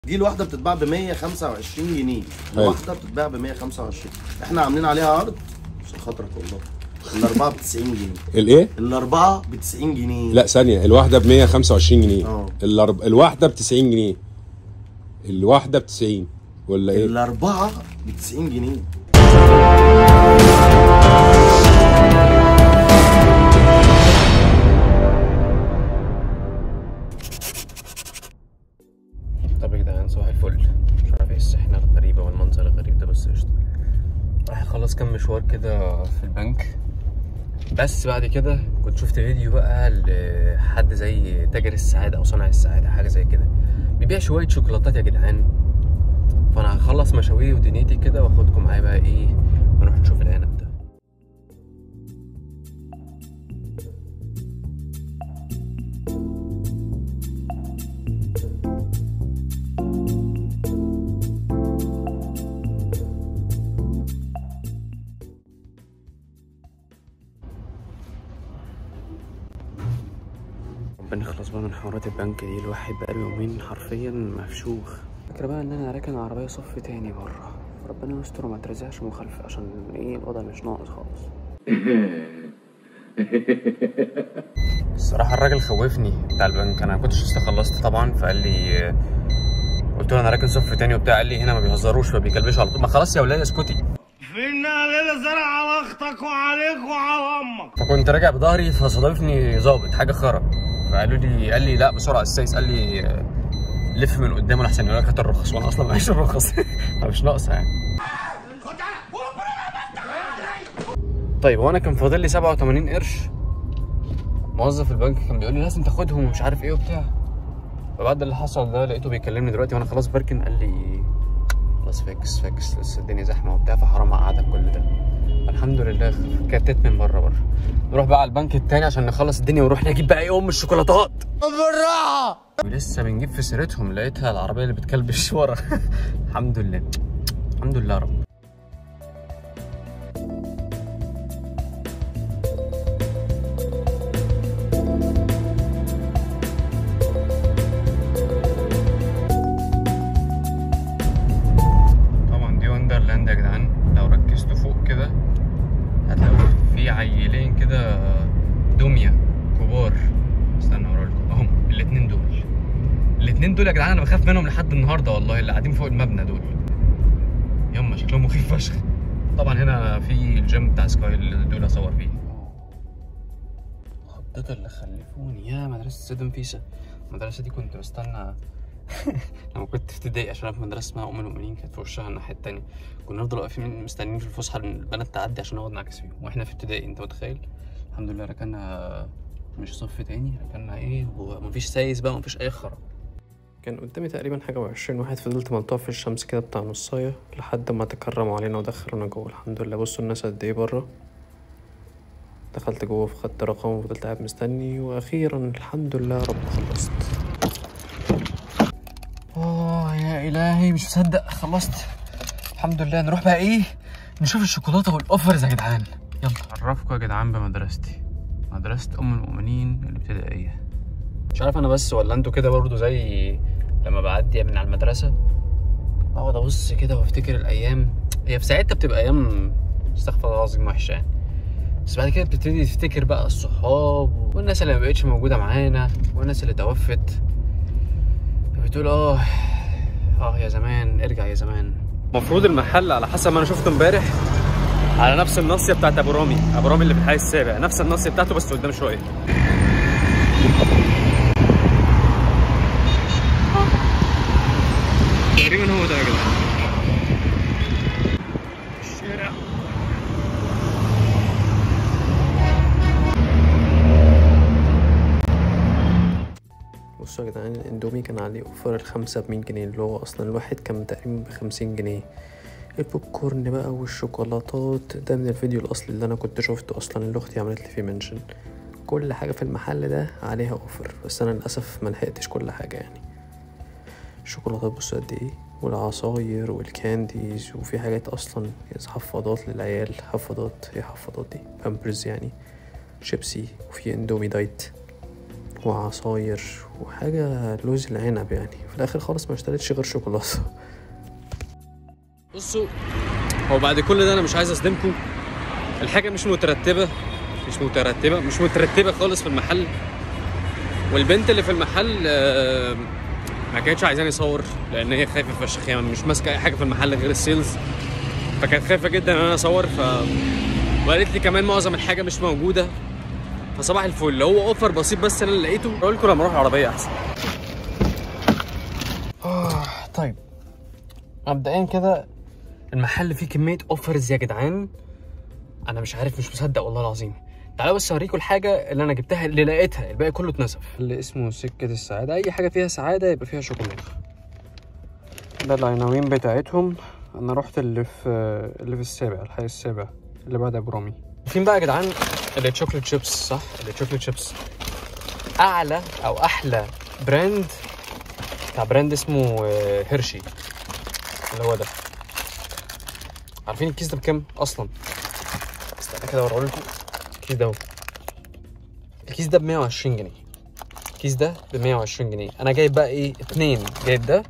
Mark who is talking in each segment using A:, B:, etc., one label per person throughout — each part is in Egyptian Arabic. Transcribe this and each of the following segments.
A: دي الواحده بتتباع ب 125 جنيه
B: حلو.
A: الواحده بتتباع ب 125 احنا عاملين عليها عرض عشان خاطرك والله الاربعه ب 90 جنيه
B: الايه
A: الاربعه ب 90 جنيه
B: لا ثانيه الواحده ب 125 جنيه
A: اه.
B: الأرب... الواحده ب 90 جنيه الواحده ب 90 ولا ايه
A: الاربعه ب 90 جنيه
C: طب يا جدعان صباح الفل مش عارف ايه السحنة الغريبة والمنظر الغريب ده بس قشطة راح اخلص كام مشوار كده في البنك بس بعد كده كنت شفت فيديو بقى لحد زي تاجر السعادة او صانع السعادة حاجة زي كده بيبيع شوية شوكولاتات يا جدعان فانا هخلص مشاويري ودنيتي كده واخدكم معايا بقى ايه نروح نشوف العنب ده ربنا يخلص بقى من حوارات البنك دي الواحد بقاله يومين حرفيا مفشوخ فكرة بقى ان انا راكن العربية صف تاني بره ربنا يستر وما ترزعش مخالفة عشان ايه الوضع مش ناقص خالص الصراحة الراجل خوفني بتاع البنك انا كنتش لسه خلصت طبعا فقال لي قلت له انا راكن صف تاني وبتاع قال لي هنا ما بيهزروش فبيكلبشوا على طول ما خلاص يا ولاد اسكتي
D: فينا علينا زرع على اختك وعليك وعلى امك
C: فكنت راجع بظهري فصادفني ظابط حاجه خرا فقالوا لي قال لي لا بسرعه السايس قال لي آه، لف من قدامه لحسن يقول لك هات الرخص وانا اصلا معيش الرخص فمش ناقصه يعني طيب وانا كان فاضل لي 87 قرش موظف البنك كان بيقول لي لازم تاخدهم ومش عارف ايه وبتاع فبعد اللي حصل ده لقيته بيكلمني دلوقتي وانا خلاص بركن قال لي خلاص فاكس فاكس لسه الدنيا زحمه وبتاع فحرام اقعدك كل ده الحمد لله كتت من بره بره نروح بقى على البنك التاني عشان نخلص الدنيا ونروح نجيب بقى ايه ام الشوكولاتات بالراحه ولسه بنجيب في سيرتهم لقيتها العربيه اللي بتكلبش ورا الحمد لله الحمد لله يا رب طبعا دي وندرلاند يا جدعان لو ركزتوا فوق كده هتلاقوا في عيلين كده دمية كبار استنى اوريلكم اهم الاتنين دول الاتنين دول يا جدعان انا بخاف منهم لحد النهارده والله اللي قاعدين فوق المبنى دول يما شكلهم مخيف فشخ طبعا هنا في الجيم بتاع سكاي اللي دول اصور فيه خطة اللي خلفوني يا مدرسة سيد نفيسة المدرسة دي كنت بستنى لما كنت في ابتدائي عشان انا في مدرسة اسمها ام المؤمنين كانت في وشها الناحية التانية كنا نفضل واقفين مستنيين في الفسحة إن البنات تعدي عشان نقعد نعكس فيهم واحنا في ابتدائي انت متخيل الحمد لله ركنا مش صف تاني ركنا ايه ومفيش سايس بقى مفيش اي خرا كان قدامي تقريبا حاجة وعشرين واحد فضلت ملطوع في الشمس كده بتاع نصاية لحد ما تكرموا علينا ودخلونا جوه الحمد لله بصوا الناس قد ايه بره دخلت جوه فخدت رقم وفضلت قاعد مستني واخيرا الحمد لله يا رب خلصت اه يا الهي مش مصدق خلصت الحمد لله نروح بقى ايه نشوف الشوكولاته والاوفرز يا جدعان يلا اعرفكم يا جدعان بمدرستي مدرسه ام المؤمنين الابتدائيه مش عارف انا بس ولا انتوا كده برضو زي لما بعدي من على المدرسه بقعد ابص كده وافتكر الايام هي في ساعتها بتبقى ايام استغفر الله العظيم وحشه يعني بس بعد كده بتبتدي تفتكر بقى الصحاب والناس اللي ما بقتش موجوده معانا والناس اللي توفت بتقول اه اه يا زمان ارجع يا زمان المفروض المحل على حسب ما انا شفته امبارح على نفس الناصيه بتاعت ابو رامي ابو رامي اللي في الحي السابع نفس الناصيه بتاعته بس قدام شويه تقريبا هو ده يا جدعان الشارع بصوا يا جدعان الاندومي كان عليه اوفر الخمسة بمية جنيه اللي هو اصلا الواحد كان تقريبا بخمسين جنيه البوب كورن بقى والشوكولاتات ده من الفيديو الاصلي اللي انا كنت شفته اصلا اللي اختي عملت لي فيه منشن كل حاجة في المحل ده عليها اوفر بس انا للاسف ملحقتش كل حاجة يعني الشوكولاتات بصوا قد ايه والعصاير والكانديز وفي حاجات اصلا حفاضات للعيال حفاضات ايه حفاضات دي بامبرز يعني شيبسي وفي اندومي دايت وعصاير وحاجة لوز العنب يعني في الآخر خالص ما اشتريتش غير شوكولاتة بصوا هو بعد كل ده أنا مش عايز أصدمكم الحاجة مش مترتبة مش مترتبة مش مترتبة خالص في المحل والبنت اللي في المحل آه، ما كانتش عايزاني اصور لان هي خايفه فشخ يعني مش ماسكه اي حاجه في المحل غير السيلز فكانت خايفه جدا ان انا اصور ف وقالت لي كمان معظم الحاجه مش موجوده فصباح الفل هو اوفر بسيط بس انا اللي لقيته اقول لكم لما اروح العربيه احسن طيب مبدئيا كده المحل فيه كميه اوفرز يا جدعان انا مش عارف مش مصدق والله العظيم تعالوا بس اوريكم الحاجه اللي انا جبتها اللي لقيتها الباقي كله اتنسف اللي اسمه سكه السعاده اي حاجه فيها سعاده يبقى فيها شوكولاته ده العناوين بتاعتهم انا رحت اللي في اللي في السابع الحي السابع اللي بعد ابو رامي فين بقى يا جدعان اللي تشوكلت شيبس صح اللي تشوكلت شيبس اعلى او احلى براند بتاع براند اسمه آه، هيرشي اللي هو ده عارفين الكيس ده بكام اصلا استنى كده اوريه لكم الكيس ده اهو الكيس ده ب 120 جنيه الكيس ده ب 120 جنيه انا جايب بقى ايه اتنين جايب ده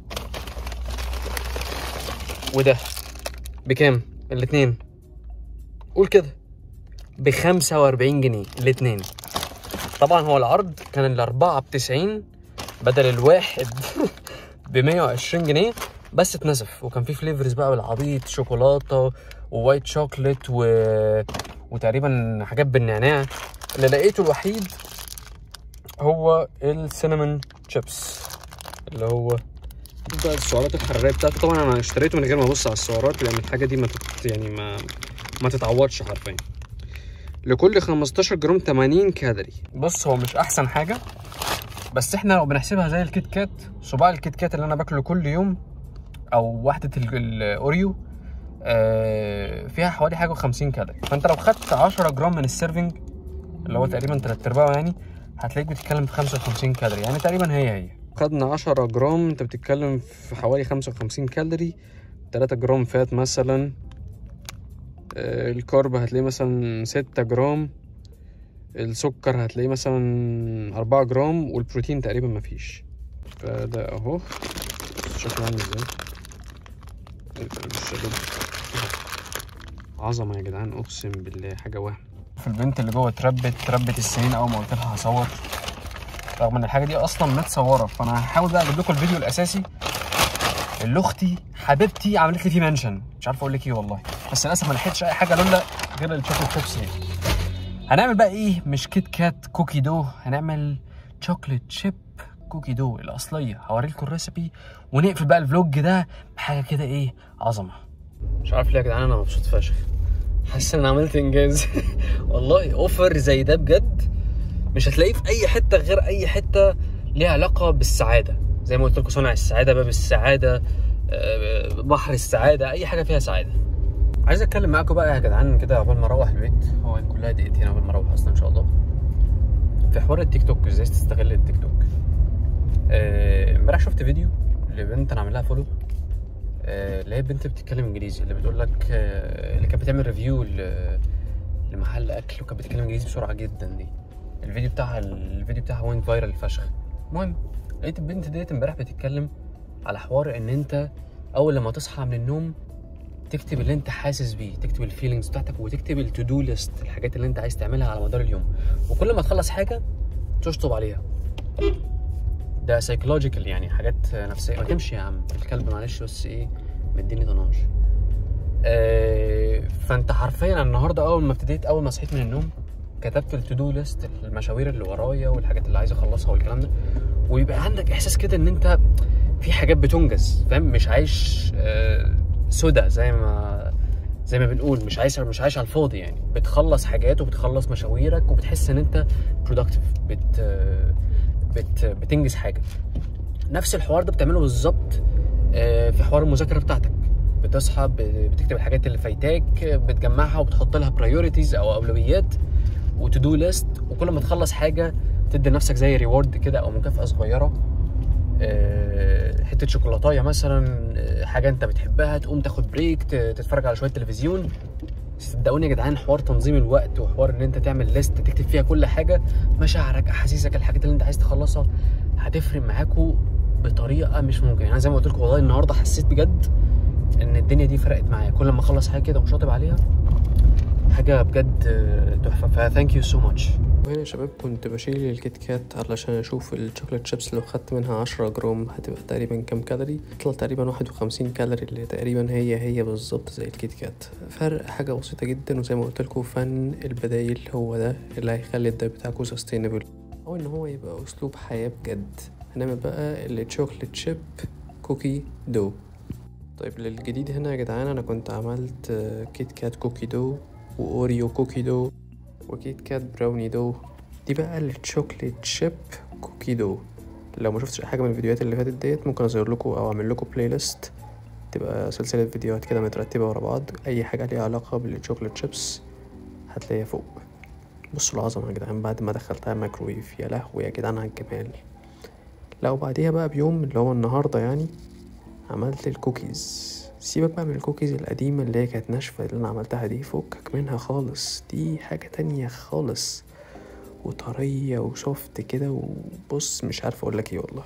C: وده بكام الاتنين قول كده ب 45 جنيه الاتنين طبعا هو العرض كان الاربعه ب 90 بدل الواحد ب 120 جنيه بس اتنسف وكان في فليفرز بقى بالعبيط شوكولاته ووايت شوكليت و... وتقريبا حاجات بالنعناع اللي لقيته الوحيد هو السينامون تشيبس اللي هو ده السعرات الحراريه بتاعته طبعا انا اشتريته من غير ما ابص على السعرات لان الحاجه دي ما تت... يعني ما ما تتعوضش حرفيا لكل 15 جرام 80 كالوري بص هو مش احسن حاجه بس احنا لو بنحسبها زي الكيت كات صباع الكيت كات اللي انا باكله كل يوم او وحده ال- الاوريو آه، فيها حوالي حاجه و50 كالوري فانت لو خدت 10 جرام من السيرفنج اللي هو تقريبا تلات ارباعه يعني هتلاقيك بتتكلم في 55 كالوري يعني تقريبا هي هي خدنا 10 جرام انت بتتكلم في حوالي 55 كالوري 3 جرام فات مثلا آه، الكارب هتلاقيه مثلا 6 جرام السكر هتلاقيه مثلا 4 جرام والبروتين تقريبا مفيش فده اهو شكله عامل ازاي الشباب عظمه يا جدعان اقسم بالله حاجه وهم في البنت اللي جوه اتربت اتربت السنين اول ما قلت لها هصور رغم ان الحاجه دي اصلا متصوره فانا هحاول بقى اجيب لكم الفيديو الاساسي اللي اختي حبيبتي عملت لي فيه منشن مش عارف اقول لك ايه والله بس للاسف ما لحقتش اي حاجه لولا غير الشوكليت شيبس دي هنعمل بقى ايه مش كيت كات كوكي دو هنعمل شوكليت شيب كوكي دو الاصليه هوري لكم الريسبي ونقفل بقى الفلوج ده بحاجه كده ايه عظمه مش عارف ليه يا جدعان انا مبسوط فشخ حاسس ان عملت انجاز والله اوفر زي ده بجد مش هتلاقيه في اي حته غير اي حته ليها علاقه بالسعاده زي ما قلت لكم صنع السعاده باب السعاده آه، بحر السعاده اي حاجه فيها سعاده عايز اتكلم معاكم بقى يا جدعان كده قبل ما اروح البيت هو كلها دقيقتين قبل ما اروح اصلا ان شاء الله في حوار التيك توك ازاي تستغل التيك توك آه، امبارح شفت فيديو لبنت انا عامل لها فولو آه، اللي هي بنت بتتكلم انجليزي اللي بتقول لك آه، اللي كانت بتعمل ريفيو ل- لمحل اكل وكانت بتتكلم انجليزي بسرعه جدا دي الفيديو بتاعها الفيديو بتاعها وين فايرال فشخ المهم لقيت البنت ديت امبارح بتتكلم على حوار ان انت اول لما تصحى من النوم تكتب اللي انت حاسس بيه تكتب الفيلينجز بتاعتك وتكتب التو دو ليست الحاجات اللي انت عايز تعملها على مدار اليوم وكل ما تخلص حاجه تشطب عليها ده سايكولوجيكال يعني حاجات نفسيه ما تمشي يا عم الكلب معلش بس ايه مديني طناش آه فانت حرفيا النهارده اول ما ابتديت اول ما صحيت من النوم كتبت التو دو ليست المشاوير اللي ورايا والحاجات اللي عايز اخلصها والكلام ده ويبقى عندك احساس كده ان انت في حاجات بتنجز فاهم مش عايش آه سودا زي ما زي ما بنقول مش عايش مش عايش على الفاضي يعني بتخلص حاجات وبتخلص مشاويرك وبتحس ان انت برودكتيف بت آه، بت بتنجز حاجه نفس الحوار ده بتعمله بالظبط آه، في حوار المذاكره بتاعتك بتصحى ب- بتكتب الحاجات اللي فايتاك آه، بتجمعها وبتحط لها برايورتيز او اولويات وتو ليست وكل ما تخلص حاجه تدي لنفسك زي ريورد كده او مكافاه صغيره آه، حته شوكولاتايه مثلا آه، حاجه انت بتحبها تقوم تاخد بريك ت- تتفرج على شويه تلفزيون صدقوني يا جدعان حوار تنظيم الوقت وحوار ان انت تعمل ليست تكتب فيها كل حاجه مشاعرك احاسيسك الحاجات اللي انت عايز تخلصها هتفرق معاكوا بطريقه مش ممكن يعني زي ما قلت لكم والله النهارده حسيت بجد ان الدنيا دي فرقت معايا كل ما اخلص حاجه كده ومشاطب عليها حاجه بجد آه، تحفه فثانك يو سو ماتش
E: وهنا يا شباب كنت بشيل الكيت كات علشان اشوف الشوكليت شيبس لو خدت منها عشرة جرام هتبقى تقريبا كام كالوري طلع تقريبا واحد وخمسين كالوري اللي تقريبا هي هي بالظبط زي الكيت كات فرق حاجة بسيطة جدا وزي ما قلت لكم فن البدايل هو ده اللي هيخلي الدايت بتاعكم سستينبل او ان هو يبقى اسلوب حياة بجد هنعمل بقى الشوكليت شيب كوكي دو طيب للجديد هنا يا جدعان انا كنت عملت آه، كيت كات كوكي دو واوريو كوكي دو وكيت كات براوني دو دي بقى الشوكليت شيب كوكي دو لو ما شفتش اي حاجه من الفيديوهات اللي فاتت ديت ممكن اظهر لكم او اعمل لكم بلاي ليست تبقى سلسله فيديوهات كده مترتبه ورا بعض اي حاجه ليها علاقه بالشوكليت شيبس هتلاقيها فوق بصوا العظمه يا جدعان بعد ما دخلتها الميكرويف يا لهوي يا جدعان على الجمال لا وبعديها بقى بيوم اللي هو النهارده يعني عملت الكوكيز سيبك بقى من الكوكيز القديمة اللي هي كانت ناشفة اللي أنا عملتها دي فكك منها خالص دي حاجة تانية خالص وطرية وسوفت كده وبص مش عارف أقولك ايه والله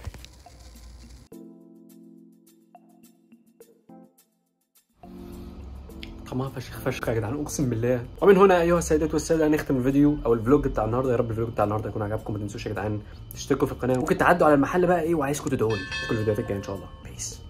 C: طعمها فشخ فشخ يا جدعان اقسم بالله ومن هنا ايها السيدات والساده نختم الفيديو او الفلوج بتاع النهارده يا رب الفلوج بتاع النهارده يكون عجبكم ما تنسوش يا جدعان تشتركوا في القناه ممكن تعدوا على المحل بقى ايه وعايزكم تدعوا لي في كل الفيديوهات الجايه ان شاء الله بيس